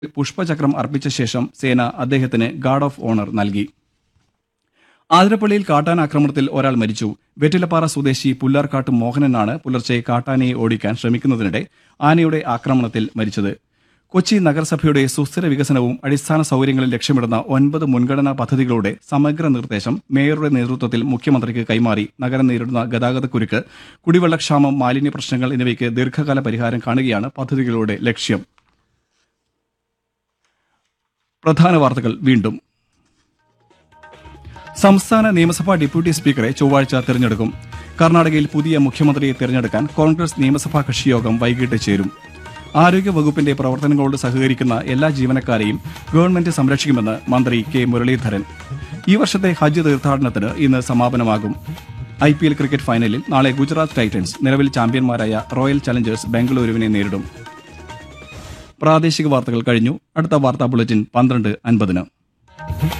പുഷ്പചക്രം അർപ്പിച്ച ശേഷം സേന അദ്ദേഹത്തിന് ഗാർഡ് ഓഫ് ഓണർ നൽകി ആതിരപ്പള്ളിയിൽ കാട്ടാൻ ആക്രമണത്തിൽ ഒരാൾ മരിച്ചു വെറ്റിലപ്പാറ സ്വദേശി പുല്ലാർക്കാട്ട് മോഹനനാണ് പുലർച്ചെ കാട്ടാനയെ ഓടിക്കാൻ ശ്രമിക്കുന്നതിനിടെ ആനയുടെ ആക്രമണത്തിൽ മരിച്ചത് കൊച്ചി നഗരസഭയുടെ സുസ്ഥിര വികസനവും അടിസ്ഥാന സൗകര്യങ്ങളും ലക്ഷ്യമിടുന്ന ഒൻപത് മുൻഗണനാ പദ്ധതികളുടെ സമഗ്ര നിർദ്ദേശം മേയറുടെ നേതൃത്വത്തിൽ മുഖ്യമന്ത്രിക്ക് കൈമാറി നഗരം നേരിടുന്ന ഗതാഗതക്കുരുക്ക് കുടിവെള്ളക്ഷാമം മാലിന്യ പ്രശ്നങ്ങൾ എന്നിവയ്ക്ക് ദീർഘകാല പരിഹാരം കാണുകയാണ് പദ്ധതികളുടെ ലക്ഷ്യം പ്രധാന വാർത്തകൾ വീണ്ടും സംസ്ഥാന നിയമസഭാ ഡെപ്യൂട്ടി സ്പീക്കറെ ചൊവ്വാഴ്ച തെരഞ്ഞെടുക്കും കർണാടകയിൽ പുതിയ മുഖ്യമന്ത്രിയെ തെരഞ്ഞെടുക്കാൻ കോൺഗ്രസ് നിയമസഭാ കക്ഷിയോഗം വൈകിട്ട് ചേരും ആരോഗ്യ വകുപ്പിന്റെ പ്രവർത്തനങ്ങളോട് സഹകരിക്കുന്ന എല്ലാ ജീവനക്കാരെയും ഗവൺമെന്റ് സംരക്ഷിക്കുമെന്ന് മന്ത്രി കെ മുരളീധരൻ ഈ വർഷത്തെ ഹജ്ജ് തീർത്ഥാടനത്തിന് ഇന്ന് സമാപനമാകും ഐ പി എൽ ക്രിക്കറ്റ് ഫൈനലിൽ നാളെ ഗുജറാത്ത് ടൈറ്റൻസ് നിലവിൽ ചാമ്പ്യന്മാരായ റോയൽ ചലഞ്ചേഴ്സ് ബംഗളൂരുവിനെ നേരിടും പ്രാദേശിക വാർത്തകൾ കഴിഞ്ഞു അടുത്ത വാർത്താ ബുള്ളറ്റിൻ പന്ത്രണ്ട് അൻപതിന്